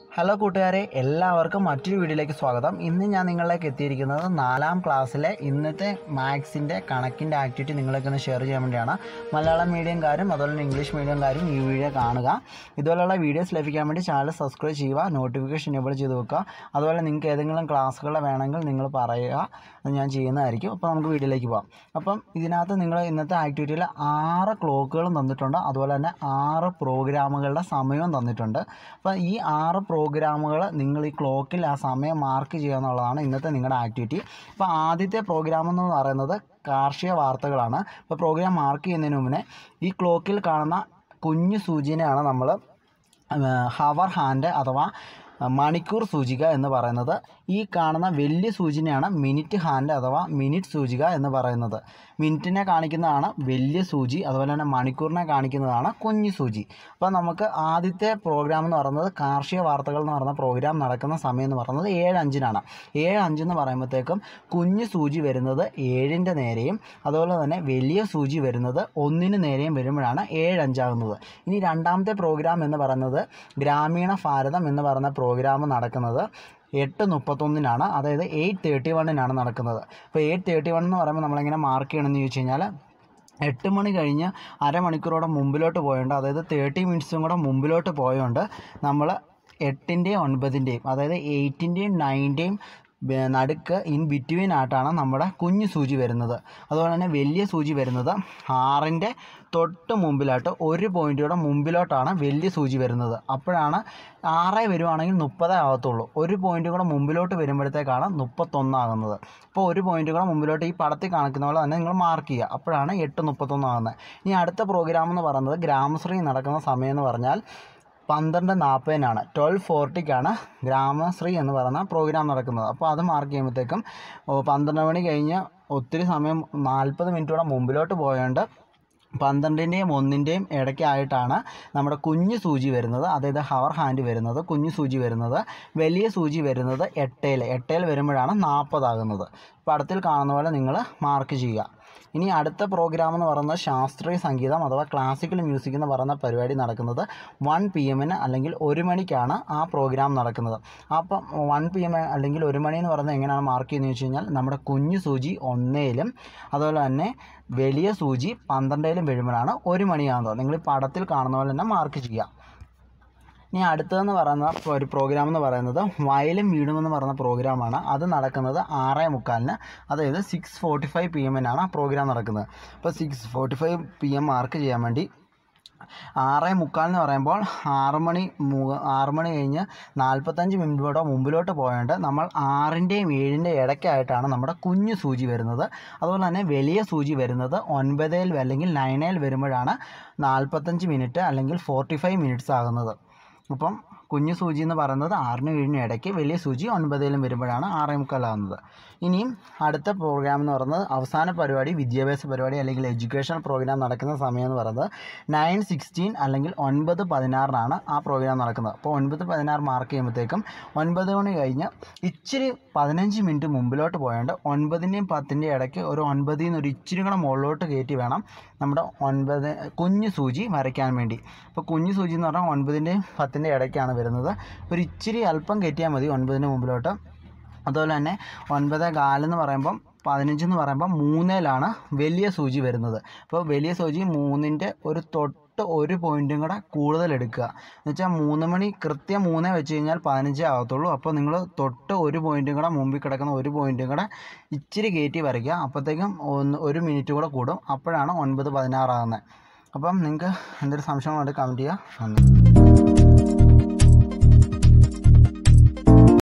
hello കൂട്ടുകാരെ എല്ലാവർക്കും മറ്റൊരു വീഡിയോയിലേക്ക് സ്വാഗതം ഇന്ന് ഞാൻ നിങ്ങളിലേക്ക് എത്തിയിരിക്കുന്നത് നാലാം ക്ലാസ്സിലെ ഇന്നത്തെ മാത്സിൻ്റെ കണക്കിൻ്റെ ആക്ടിവിറ്റി നിങ്ങളൊക്കെ ഒന്ന് ഷെയർ ചെയ്യാൻ വേണ്ടിയാണ് മലയാളം മീഡിയംകാരും അതുപോലെ തന്നെ ഇംഗ്ലീഷ് മീഡിയംകാരും ഈ വീഡിയോ കാണുക ഇതുപോലുള്ള വീഡിയോസ് ലഭിക്കാൻ വേണ്ടി ചാനൽ സബ്സ്ക്രൈബ് ചെയ്യുക നോട്ടിഫിക്കേഷൻ എനേബിൾ ചെയ്ത് വെക്കുക അതുപോലെ നിങ്ങൾക്ക് ഏതെങ്കിലും ക്ലാസ്സുകൾ വേണമെങ്കിൽ നിങ്ങൾ പറയുക അത് ഞാൻ ചെയ്യുന്നതായിരിക്കും അപ്പോൾ നമുക്ക് വീഡിയോയിലേക്ക് പോകാം അപ്പം ഇതിനകത്ത് നിങ്ങൾ ഇന്നത്തെ ആക്ടിവിറ്റിയിൽ ആറ് ക്ലോക്കുകളും തന്നിട്ടുണ്ട് അതുപോലെ തന്നെ ആറ് പ്രോഗ്രാമുകളുടെ സമയവും തന്നിട്ടുണ്ട് അപ്പോൾ ഈ ആറ് പ്രോഗ്രാമുകൾ നിങ്ങൾ ഈ ക്ലോക്കിൽ ആ സമയം മാർക്ക് ചെയ്യുക എന്നുള്ളതാണ് ഇന്നത്തെ നിങ്ങളുടെ ആക്ടിവിറ്റി അപ്പോൾ ആദ്യത്തെ പ്രോഗ്രാം എന്ന് പറയുന്നത് കാർഷിക വാർത്തകളാണ് അപ്പോൾ പ്രോഗ്രാം മാർക്ക് ചെയ്യുന്നതിന് മുന്നേ ഈ ക്ലോക്കിൽ കാണുന്ന കുഞ്ഞു സൂചിനെയാണ് നമ്മൾ ഹവർ ഹാൻഡ് അഥവാ മണിക്കൂർ സൂചിക എന്ന് പറയുന്നത് ഈ കാണുന്ന വലിയ സൂചിനെയാണ് മിനിറ്റ് ഹാൻഡ് അഥവാ മിനിറ്റ് സൂചിക എന്ന് പറയുന്നത് മിനിറ്റിനെ കാണിക്കുന്നതാണ് വലിയ സൂചി അതുപോലെ തന്നെ മണിക്കൂറിനെ കാണിക്കുന്നതാണ് കുഞ്ഞു സൂചി അപ്പോൾ നമുക്ക് ആദ്യത്തെ പ്രോഗ്രാം എന്ന് പറയുന്നത് കാർഷിക വാർത്തകൾ എന്ന് പറയുന്ന പ്രോഗ്രാം നടക്കുന്ന സമയം എന്ന് പറയുന്നത് ഏഴ് അഞ്ചിനാണ് ഏഴ് അഞ്ചെന്ന് പറയുമ്പോഴത്തേക്കും കുഞ്ഞു സൂചി വരുന്നത് ഏഴിൻ്റെ നേരെയും അതുപോലെ തന്നെ വലിയ സൂചി വരുന്നത് ഒന്നിന് നേരെയും വരുമ്പോഴാണ് ഏഴ് അഞ്ചാകുന്നത് ഇനി രണ്ടാമത്തെ പ്രോഗ്രാം എന്ന് പറയുന്നത് ഗ്രാമീണ ഭാരതം എന്ന് പറയുന്ന പ്രോഗ്രാം നടക്കുന്നത് എട്ട് മുപ്പത്തൊന്നിനാണ് അതായത് എയ്റ്റ് തേർട്ടി വണ്ണിനാണ് നടക്കുന്നത് അപ്പോൾ എയ്റ്റ് തേർട്ടി വൺ എന്ന് പറയുമ്പോൾ നമ്മളെങ്ങനെ മാർക്ക് ചെയ്യണമെന്ന് ചോദിച്ചു കഴിഞ്ഞാൽ എട്ട് മണി കഴിഞ്ഞ് അരമണിക്കൂറോടെ മുമ്പിലോട്ട് പോയുണ്ട് അതായത് തേർട്ടി മിനിറ്റ്സും കൂടെ മുമ്പിലോട്ട് പോയുണ്ട് നമ്മൾ എട്ടിൻ്റെയും ഒൻപതിൻ്റെയും അതായത് എയ്റ്റിൻ്റെയും നയൻ്റെയും നടുക്ക് ഇൻ ബിറ്റ്വീൻ ആയിട്ടാണ് നമ്മുടെ കുഞ്ഞു സൂചി വരുന്നത് അതുപോലെ തന്നെ വലിയ സൂചി വരുന്നത് ആറിൻ്റെ തൊട്ട് മുമ്പിലായിട്ട് ഒരു പോയിൻറ്റോടെ മുമ്പിലോട്ടാണ് വലിയ സൂചി വരുന്നത് അപ്പോഴാണ് ആറ് വരുവാണെങ്കിൽ മുപ്പതേ ആകത്തുള്ളൂ ഒരു പോയിൻറ്റ് കൂടെ മുമ്പിലോട്ട് വരുമ്പോഴത്തേക്കാണ് മുപ്പത്തൊന്നാകുന്നത് അപ്പോൾ ഒരു പോയിൻറ്റ് കൂടെ മുമ്പിലോട്ട് ഈ പടത്തിൽ കാണിക്കുന്ന പോലെ തന്നെ നിങ്ങൾ മാർക്ക് ചെയ്യുക അപ്പോഴാണ് എട്ട് മുപ്പത്തൊന്നാകുന്നത് ഇനി അടുത്ത പ്രോഗ്രാം എന്ന് പറയുന്നത് ഗ്രാമശ്രീ നടക്കുന്ന സമയം എന്ന് പറഞ്ഞാൽ പന്ത്രണ്ട് നാൽപ്പതിനാണ് ട്വൽവ് ഫോർട്ടിക്കാണ് ഗ്രാമശ്രീ എന്ന് പറയുന്ന പ്രോഗ്രാം നടക്കുന്നത് അപ്പോൾ അത് മാർക്ക് ചെയ്യുമ്പോഴത്തേക്കും ഓ, പന്ത്രണ്ട് മണി കഴിഞ്ഞ് ഒത്തിരി സമയം നാൽപ്പത് മിനിറ്റോടെ മുമ്പിലോട്ട് പോയോണ്ട് പന്ത്രണ്ടിൻ്റെയും ഒന്നിൻ്റെയും ഇടയ്ക്കായിട്ടാണ് നമ്മുടെ കുഞ്ഞു സൂചി വരുന്നത് അതായത് ഹവർ ഹാൻഡ് വരുന്നത് കുഞ്ഞു സൂചി വരുന്നത് വലിയ സൂചി വരുന്നത് എട്ടയിൽ എട്ടയിൽ വരുമ്പോഴാണ് നാൽപ്പതാകുന്നത് പടത്തിൽ കാണുന്ന പോലെ നിങ്ങൾ മാർക്ക് ചെയ്യുക ഇനി അടുത്ത പ്രോഗ്രാം എന്ന് പറയുന്നത് ശാസ്ത്രീയ സംഗീതം അഥവാ ക്ലാസിക്കൽ മ്യൂസിക് എന്ന് പറയുന്ന പരിപാടി നടക്കുന്നത് വൺ പി എമ്മിന് അല്ലെങ്കിൽ ഒരു മണിക്കാണ് ആ പ്രോഗ്രാം നടക്കുന്നത് അപ്പം വൺ പി എം അല്ലെങ്കിൽ ഒരു മണി എന്ന് പറയുന്നത് എങ്ങനെയാണ് മാർക്ക് ചെയ്യുന്നത് വെച്ച് കഴിഞ്ഞാൽ നമ്മുടെ കുഞ്ഞു സൂചി ഒന്നേലും അതുപോലെ തന്നെ വലിയ സൂചി പന്ത്രണ്ടിലും വരുമ്പോഴാണ് ഒരു മണിയാകുന്നത് നിങ്ങൾ ഈ പടത്തിൽ കാണുന്ന പോലെ തന്നെ മാർക്ക് ചെയ്യുക ഇനി അടുത്തതെന്ന് പറയുന്ന ഒരു പ്രോഗ്രാം എന്ന് പറയുന്നത് വയലും വീടും എന്ന് പറയുന്ന പ്രോഗ്രാമാണ് അത് നടക്കുന്നത് ആറ് മുക്കാലിന് അതായത് സിക്സ് ഫോർട്ടി ഫൈവ് പി എമ്മിനാണ് ആ പ്രോഗ്രാം നടക്കുന്നത് അപ്പോൾ six forty five P M mark ചെയ്യാൻ വേണ്ടി ആറ് മുക്കാൽ എന്ന് പറയുമ്പോൾ ആറ് മണി മു- ആറ് മണി കഴിഞ്ഞ് നാൽപ്പത്തഞ്ച് മിനിറ്റോടെ മുമ്പിലോട്ട് പോയതുകൊണ്ട് നമ്മൾ ആറിൻ്റെയും ഏഴിൻ്റെയും ഇടയ്ക്കായിട്ടാണ് നമ്മുടെ കുഞ്ഞു സൂചി വരുന്നത് അതുപോലെ തന്നെ വലിയ സൂചി വരുന്നത് ഒൻപതിൽ അല്ലെങ്കിൽ നയനയിൽ വരുമ്പോഴാണ് നാൽപ്പത്തഞ്ച് മിനിറ്റ് അല്ലെങ്കിൽ ഫോർട്ടി ഫൈവ് മിനിറ്റ്സ് ആകുന്നത് അപ്പം കുഞ്ഞു സൂചി എന്ന് പറയുന്നത് ആറിനും ഏഴിനും ഇടയ്ക്ക് വലിയ സൂചി ഒൻപതിലും വരുമ്പോഴാണ് ആറേ മുക്കാലാകുന്നത് ഇനിയും അടുത്ത പ്രോഗ്രാം എന്ന് പറയുന്നത് അവസാന പരിപാടി വിദ്യാഭ്യാസ പരിപാടി അല്ലെങ്കിൽ എഡ്യൂക്കേഷണൽ പ്രോഗ്രാം നടക്കുന്ന സമയം എന്ന് പറയുന്നത് നയൻ സിക്സ്റ്റീൻ അല്ലെങ്കിൽ ഒൻപത് പതിനാറിനാണ് ആ പ്രോഗ്രാം നടക്കുന്നത് അപ്പോൾ ഒൻപത് പതിനാറ് മാർക്ക് ചെയ്യുമ്പോഴത്തേക്കും ഒൻപത് മണി കഴിഞ്ഞ് ഇച്ചിരി പതിനഞ്ച് മിനിറ്റ് മുമ്പിലോട്ട് പോയാണ്ട് ഒൻപതിൻ്റെയും പത്തിൻ്റെയും ഇടയ്ക്ക് ഒരു ഒൻപതിൽ നിന്ന് ഒരു ഇച്ചിരി കൂടെ മുകളിലോട്ട് കയറ്റി വേണം നമ്മുടെ ഒൻപത് കുഞ്ഞു സൂചി വരയ്ക്കാൻ വേണ്ടി അപ്പോൾ കുഞ്ഞു സൂചി എന്ന് പറഞ്ഞാൽ ഒൻപതിൻ്റെയും പത്തിൻ്റെയും ഇടയ്ക്കാണ് വരുന്നത് ഒരു ഇച്ചിരി അല്പം കയറ്റിയാൽ മതി ഒൻപതിൻ്റെ മുമ്പിലോട്ട് അതുപോലെ തന്നെ ഒൻപത് കാലെന്ന് പറയുമ്പം പതിനഞ്ച് എന്ന് പറയുമ്പോൾ മൂന്നിലാണ് വലിയ സൂചി വരുന്നത് അപ്പോൾ വലിയ സൂചി മൂന്നിൻ്റെ ഒരു തൊട്ട് ഒരു പോയിൻറ്റും കൂടെ കൂടുതൽ എടുക്കുക എന്ന് വെച്ചാൽ മൂന്ന് മണി കൃത്യം മൂന്നേ വെച്ച് കഴിഞ്ഞാൽ പതിനഞ്ചേ ആകത്തുള്ളൂ അപ്പോൾ നിങ്ങൾ തൊട്ട് ഒരു പോയിൻറ്റും കൂടെ മുമ്പിൽ കിടക്കുന്ന ഒരു പോയിൻറ്റും കൂടെ ഇച്ചിരി കയറ്റി വരയ്ക്കുക അപ്പോഴത്തേക്കും ഒന്ന് ഒരു മിനിറ്റ് കൂടെ കൂടും അപ്പോഴാണ് ഒൻപത് പതിനാറാകുന്നത് അപ്പം നിങ്ങൾക്ക് എന്തെങ്കിലും സംശയങ്ങളുണ്ട് കമൻറ്റ് ചെയ്യുക നന്ദി